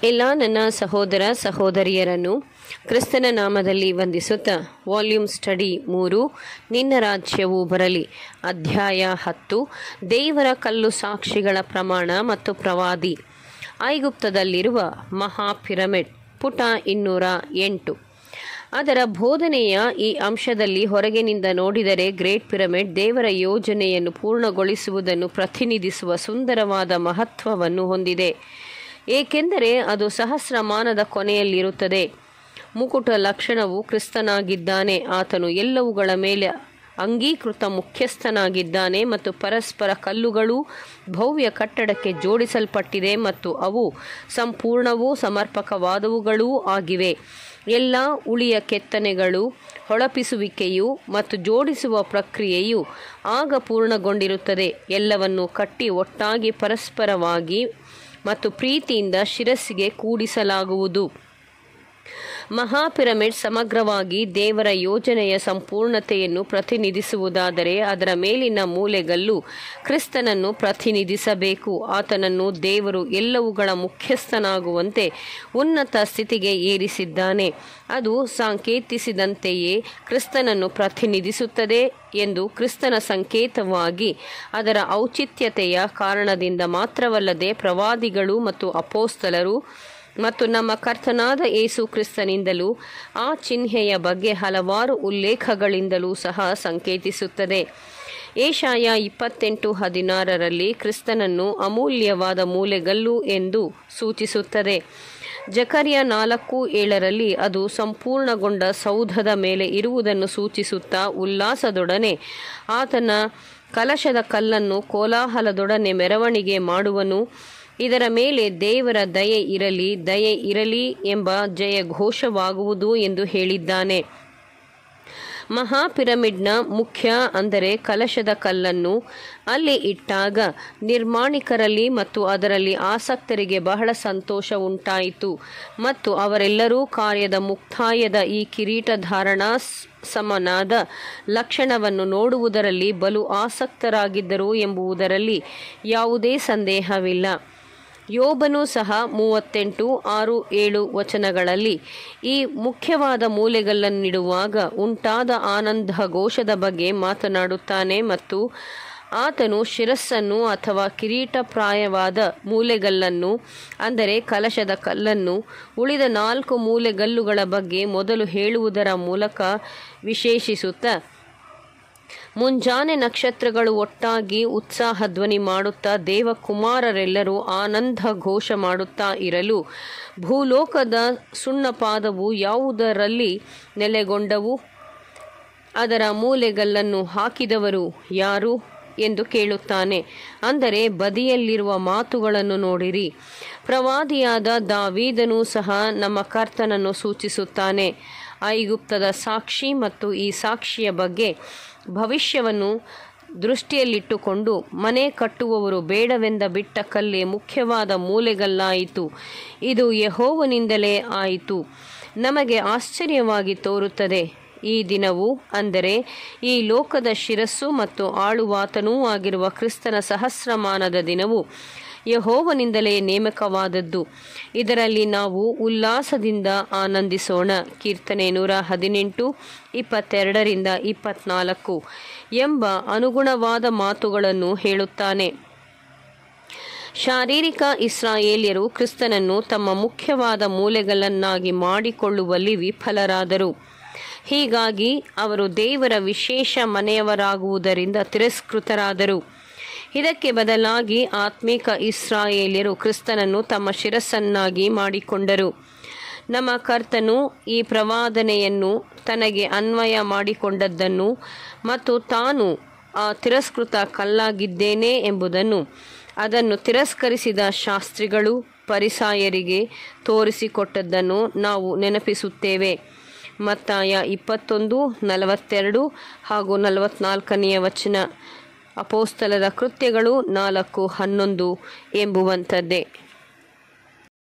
ಎಲ್ಲ ನನ್ನ ಸಹೋದರ ಸಹೋದರಿಯರನ್ನು ಕ್ರಿಸ್ತನ ನಾಮದಲ್ಲಿ ವಂದಿಸುತ್ತಾ ವಾಲ್ಯೂಮ್ ಸ್ಟಡಿ ಮೂರು ನಿನ್ನ ರಾಜ್ಯವು ಬರಲಿ ಅಧ್ಯಾಯ ಹತ್ತು ದೇವರ ಕಲ್ಲು ಸಾಕ್ಷಿಗಳ ಪ್ರಮಾಣ ಮತ್ತು ಪ್ರವಾದಿ ಐಗುಪ್ತದಲ್ಲಿರುವ ಮಹಾ ಪಿರಮಿಡ್ ಪುಟ ಇನ್ನೂರ ಎಂಟು ಅದರ ಬೋಧನೆಯ ಈ ಅಂಶದಲ್ಲಿ ಹೊರಗಿನಿಂದ ನೋಡಿದರೆ ಗ್ರೇಟ್ ಪಿರಮಿಡ್ ದೇವರ ಯೋಜನೆಯನ್ನು ಪೂರ್ಣಗೊಳಿಸುವುದನ್ನು ಪ್ರತಿನಿಧಿಸುವ ಸುಂದರವಾದ ಮಹತ್ವವನ್ನು ಹೊಂದಿದೆ ಏಕೆಂದರೆ ಅದು ಸಹಸ್ರಮಾನದ ಕೊನೆಯಲ್ಲಿರುತ್ತದೆ ಮುಕುಟ ಲಕ್ಷಣವು ಕ್ರಿಸ್ತನಾಗಿದ್ದಾನೆ ಆತನು ಎಲ್ಲವುಗಳ ಮೇಲೆ ಅಂಗೀಕೃತ ಮುಖ್ಯಸ್ಥನಾಗಿದ್ದಾನೆ ಮತ್ತು ಪರಸ್ಪರ ಕಲ್ಲುಗಳು ಭವ್ಯ ಕಟ್ಟಡಕ್ಕೆ ಜೋಡಿಸಲ್ಪಟ್ಟಿದೆ ಮತ್ತು ಅವು ಸಂಪೂರ್ಣವೂ ಸಮರ್ಪಕವಾದವುಗಳೂ ಆಗಿವೆ ಎಲ್ಲ ಉಳಿಯ ಕೆತ್ತನೆಗಳು ಹೊಳಪಿಸುವಿಕೆಯು ಮತ್ತು ಜೋಡಿಸುವ ಪ್ರಕ್ರಿಯೆಯು ಆಗ ಪೂರ್ಣಗೊಂಡಿರುತ್ತದೆ ಎಲ್ಲವನ್ನು ಕಟ್ಟಿ ಒಟ್ಟಾಗಿ ಪರಸ್ಪರವಾಗಿ ಮತ್ತು ಪ್ರೀತಿಯಿಂದ ಶಿರಸ್ಸಿಗೆ ಕೂಡಿಸಲಾಗುವುದು ಮಹಾಪಿರಮಿಡ್ ಸಮಗ್ರವಾಗಿ ದೇವರ ಯೋಜನೆಯ ಸಂಪೂರ್ಣತೆಯನ್ನು ಪ್ರತಿನಿಧಿಸುವುದಾದರೆ ಅದರ ಮೇಲಿನ ಮೂಲೆಗಲ್ಲು ಕ್ರಿಸ್ತನನ್ನು ಪ್ರತಿನಿಧಿಸಬೇಕು ಆತನನ್ನು ದೇವರು ಎಲ್ಲವುಗಳ ಮುಖ್ಯಸ್ಥನಾಗುವಂತೆ ಉನ್ನತ ಸ್ಥಿತಿಗೆ ಏರಿಸಿದ್ದಾನೆ ಅದು ಸಂಕೇತಿಸಿದಂತೆಯೇ ಕ್ರಿಸ್ತನನ್ನು ಪ್ರತಿನಿಧಿಸುತ್ತದೆ ಎಂದು ಕ್ರಿಸ್ತನ ಸಂಕೇತವಾಗಿ ಅದರ ಔಚಿತ್ಯತೆಯ ಕಾರಣದಿಂದ ಮಾತ್ರವಲ್ಲದೆ ಪ್ರವಾದಿಗಳು ಮತ್ತು ಅಪೋಸ್ತಲರು ಮತ್ತು ನಮ್ಮ ಕರ್ತನಾದ ಏಸು ಕ್ರಿಸ್ತನಿಂದಲೂ ಆ ಚಿಹ್ನೆಯ ಬಗ್ಗೆ ಹಲವಾರು ಉಲ್ಲೇಖಗಳಿಂದಲೂ ಸಹ ಸಂಕೇತಿಸುತ್ತದೆ ಏಷಾಯ ಇಪ್ಪತ್ತೆಂಟು ಹದಿನಾರರಲ್ಲಿ ಕ್ರಿಸ್ತನನ್ನು ಅಮೂಲ್ಯವಾದ ಮೂಲೆಗಲ್ಲು ಎಂದು ಸೂಚಿಸುತ್ತದೆ ಜಕರ್ಯ ನಾಲ್ಕು ಏಳರಲ್ಲಿ ಅದು ಸಂಪೂರ್ಣಗೊಂಡ ಸೌಧದ ಮೇಲೆ ಇರುವುದನ್ನು ಸೂಚಿಸುತ್ತಾ ಉಲ್ಲಾಸದೊಡನೆ ಆತನ ಕಲಶದ ಕಲ್ಲನ್ನು ಕೋಲಾಹಲದೊಡನೆ ಮೆರವಣಿಗೆ ಮಾಡುವನು ಇದರ ಮೇಲೆ ದೇವರ ದಯೆ ಇರಲಿ ದಯೆ ಇರಲಿ ಎಂಬ ಜಯ ಘೋಷವಾಗುವುದು ಎಂದು ಹೇಳಿದ್ದಾನೆ ಮಹಾಪಿರಮಿಡ್ನ ಮುಖ್ಯ ಅಂದರೆ ಕಲಶದ ಕಲ್ಲನ್ನು ಅಲ್ಲಿ ಇಟ್ಟಾಗ ನಿರ್ಮಾಣಿಕರಲ್ಲಿ ಮತ್ತು ಅದರಲ್ಲಿ ಆಸಕ್ತರಿಗೆ ಬಹಳ ಸಂತೋಷ ಉಂಟಾಯಿತು ಮತ್ತು ಅವರೆಲ್ಲರೂ ಕಾರ್ಯದ ಮುಕ್ತಾಯದ ಈ ಕಿರೀಟಧಾರಣಾ ಸಮನಾದ ಲಕ್ಷಣವನ್ನು ನೋಡುವುದರಲ್ಲಿ ಬಲು ಆಸಕ್ತರಾಗಿದ್ದರು ಎಂಬುದರಲ್ಲಿ ಯಾವುದೇ ಸಂದೇಹವಿಲ್ಲ ಯೋಬನು ಸಹ ಮೂವತ್ತೆಂಟು ಆರು ಏಳು ವಚನಗಳಲ್ಲಿ ಈ ಮುಖ್ಯವಾದ ಮೂಲೆಗಲ್ಲನ್ನಿಡುವಾಗ ಉಂಟಾದ ಆನಂದ ಘೋಷದ ಬಗ್ಗೆ ಮಾತನಾಡುತ್ತಾನೆ ಮತ್ತು ಆತನು ಶಿರಸ್ಸನ್ನು ಅಥವಾ ಕಿರೀಟಪ್ರಾಯವಾದ ಮೂಲೆಗಲ್ಲನ್ನು ಅಂದರೆ ಕಲಶದ ಕಲ್ಲನ್ನು ಉಳಿದ ನಾಲ್ಕು ಮೂಲೆಗಲ್ಲುಗಳ ಬಗ್ಗೆ ಮೊದಲು ಹೇಳುವುದರ ಮೂಲಕ ವಿಶೇಷಿಸುತ್ತಾ ಮುಂಜಾನೆ ನಕ್ಷತ್ರಗಳು ಒಟ್ಟಾಗಿ ಉತ್ಸಾಹ ಧ್ವನಿ ಮಾಡುತ್ತಾ ದೇವಕುಮಾರರೆಲ್ಲರೂ ಆನಂದ ಘೋಷ ಮಾಡುತ್ತಾ ಇರಲು ಭೂಲೋಕದ ಸುಣ್ಣಪಾದವು ಯಾವುದರಲ್ಲಿ ನೆಲೆಗೊಂಡವು ಅದರ ಮೂಲೆಗಲ್ಲನ್ನು ಹಾಕಿದವರು ಯಾರು ಎಂದು ಕೇಳುತ್ತಾನೆ ಅಂದರೆ ಬದಿಯಲ್ಲಿರುವ ಮಾತುಗಳನ್ನು ನೋಡಿರಿ ಪ್ರವಾದಿಯಾದ ದಾವೀದನು ಸಹ ನಮ್ಮ ಕರ್ತನನ್ನು ಸೂಚಿಸುತ್ತಾನೆ ಐಗುಪ್ತದ ಸಾಕ್ಷಿ ಮತ್ತು ಈ ಸಾಕ್ಷಿಯ ಬಗ್ಗೆ ಭವಿಷ್ಯವನ್ನು ದೃಷ್ಟಿಯಲ್ಲಿಟ್ಟುಕೊಂಡು ಮನೆ ಕಟ್ಟುವವರು ಬೇಡವೆಂದ ಬಿಟ್ಟ ಕಲ್ಲೇ ಮುಖ್ಯವಾದ ಮೂಲೆಗಲ್ಲಾಯಿತು ಇದು ಯಹೋವನಿಂದಲೇ ಆಯಿತು ನಮಗೆ ಆಶ್ಚರ್ಯವಾಗಿ ತೋರುತ್ತದೆ ಈ ದಿನವು ಅಂದರೆ ಈ ಲೋಕದ ಶಿರಸ್ಸು ಮತ್ತು ಆಳುವಾತನೂ ಆಗಿರುವ ಕ್ರಿಸ್ತನ ಸಹಸ್ರಮಾನದ ದಿನವು ಯಹೋವನಿಂದಲೇ ನೇಮಕವಾದದ್ದು ಇದರಲ್ಲಿ ನಾವು ಉಲ್ಲಾಸದಿಂದ ಆನಂದಿಸೋಣ ಕೀರ್ತನೆ ನೂರ ಹದಿನೆಂಟು ಇಪ್ಪತ್ತೆರಡರಿಂದ ಇಪ್ಪತ್ನಾಲ್ಕು ಎಂಬ ಅನುಗುಣವಾದ ಮಾತುಗಳನ್ನು ಹೇಳುತ್ತಾನೆ ಶಾರೀರಿಕ ಇಸ್ರಾಯೇಲ್ಯರು ಕ್ರಿಸ್ತನನ್ನು ತಮ್ಮ ಮುಖ್ಯವಾದ ಮೂಲೆಗಳನ್ನಾಗಿ ಮಾಡಿಕೊಳ್ಳುವಲ್ಲಿ ವಿಫಲರಾದರು ಹೀಗಾಗಿ ಅವರು ದೇವರ ವಿಶೇಷ ಮನೆಯವರಾಗುವುದರಿಂದ ತಿರಸ್ಕೃತರಾದರು ಇದಕ್ಕೆ ಬದಲಾಗಿ ಆತ್ಮಿಕ ಇಸ್ರಾಯೇಲ್ಯರು ಕ್ರಿಸ್ತನನ್ನು ತಮ್ಮ ಶಿರಸ್ಸನ್ನಾಗಿ ಮಾಡಿಕೊಂಡರು ನಮ್ಮ ಕರ್ತನು ಈ ಪ್ರವಾದನೆಯನ್ನು ತನಗೆ ಅನ್ವಯ ಮಾಡಿಕೊಂಡದ್ದನ್ನು ಮತ್ತು ತಾನು ಆ ತಿರಸ್ಕೃತ ಕಲ್ಲಾಗಿದ್ದೇನೆ ಎಂಬುದನ್ನು ಅದನ್ನು ತಿರಸ್ಕರಿಸಿದ ಶಾಸ್ತ್ರಿಗಳು ಪರಿಸಾಯರಿಗೆ ತೋರಿಸಿಕೊಟ್ಟದ್ದನ್ನು ನಾವು ನೆನಪಿಸುತ್ತೇವೆ ಮತ್ತಾಯ ಇಪ್ಪತ್ತೊಂದು ನಲವತ್ತೆರಡು ಹಾಗೂ ನಲವತ್ನಾಲ್ಕನೆಯ ವಚನ ಅಪೋಸ್ತಲದ ಕೃತ್ಯಗಳು ನಾಲ್ಕು ಹನ್ನೊಂದು ಎಂಬುವಂಥದ್ದೇ